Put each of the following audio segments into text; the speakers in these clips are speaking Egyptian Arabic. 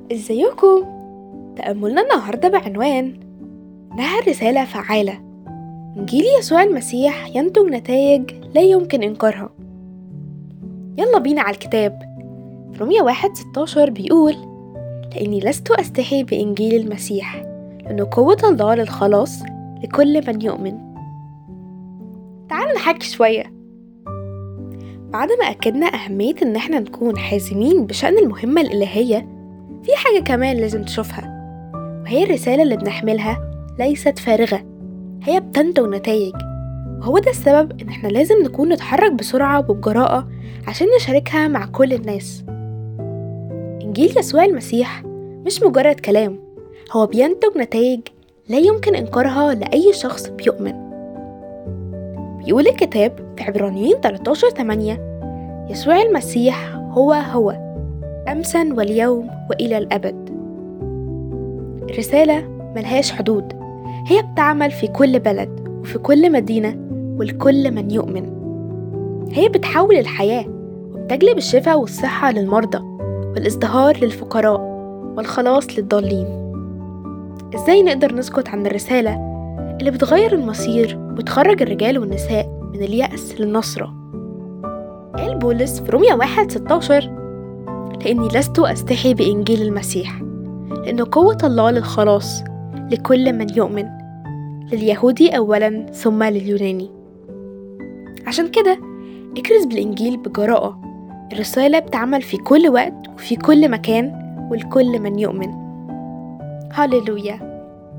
ازيكم تأملنا النهاردة بعنوان إنها رسالة فعالة إنجيل يسوع المسيح ينتج نتائج لا يمكن إنكارها يلا بينا على الكتاب في رومية واحد ستاشر بيقول لأني لست أستحي بإنجيل المسيح لأنه قوة الله للخلاص لكل من يؤمن تعالوا نحكي شوية بعد ما أكدنا أهمية إن احنا نكون حازمين بشأن المهمة الإلهية في حاجة كمان لازم تشوفها وهي الرسالة اللي بنحملها ليست فارغة هي بتنتج نتائج وهو ده السبب إن احنا لازم نكون نتحرك بسرعة وبجراءة عشان نشاركها مع كل الناس إنجيل يسوع المسيح مش مجرد كلام هو بينتج نتائج لا يمكن إنكارها لأي شخص بيؤمن بيقول الكتاب في عبرانيين 13 8 يسوع المسيح هو هو أمسا واليوم وإلى الأبد الرسالة ملهاش حدود هي بتعمل في كل بلد وفي كل مدينة ولكل من يؤمن هي بتحول الحياة وبتجلب الشفاء والصحة للمرضى والازدهار للفقراء والخلاص للضالين ازاي نقدر نسكت عن الرسالة اللي بتغير المصير وبتخرج الرجال والنساء من اليأس للنصرة قال بولس في روميا واحد ستاشر لأني لست أستحي بإنجيل المسيح لأنه قوة الله للخلاص لكل من يؤمن لليهودي أولا ثم لليوناني عشان كده اكرز بالإنجيل بجراءة الرسالة بتعمل في كل وقت وفي كل مكان ولكل من يؤمن هاليلويا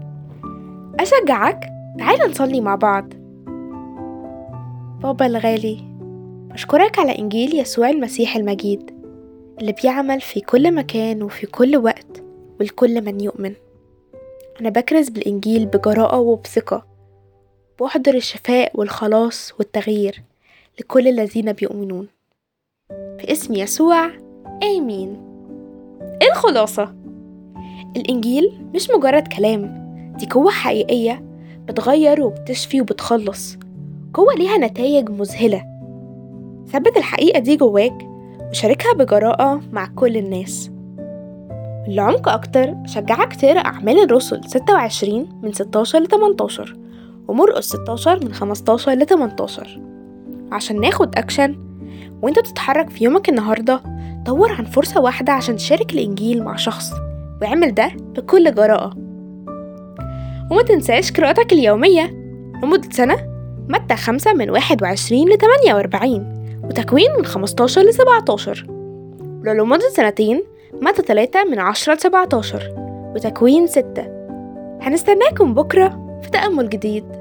أشجعك تعال نصلي مع بعض بابا الغالي بشكرك على إنجيل يسوع المسيح المجيد اللي بيعمل في كل مكان وفي كل وقت ولكل من يؤمن أنا بكرز بالإنجيل بجراءة وبثقة بأحضر الشفاء والخلاص والتغيير لكل الذين بيؤمنون في اسم يسوع آمين الخلاصة الإنجيل مش مجرد كلام دي قوة حقيقية بتغير وبتشفي وبتخلص قوة ليها نتائج مذهلة ثبت الحقيقة دي جواك وشاركها بجراءة مع كل الناس لعمق أكتر أشجعك تقرأ أعمال الرسل 26 من 16 ل 18 ومرقس 16 من 15 ل 18 عشان ناخد أكشن وانت تتحرك في يومك النهاردة دور عن فرصة واحدة عشان تشارك الإنجيل مع شخص واعمل ده بكل جراءة وما تنساش قراءتك اليومية لمدة سنة متى خمسة من واحد وعشرين لتمانية وأربعين وتكوين من خمستاشر لسبعتاشر ولو لمدة سنتين متى تلاتة من عشرة لسبعتاشر وتكوين ستة هنستناكم بكرة في تأمل جديد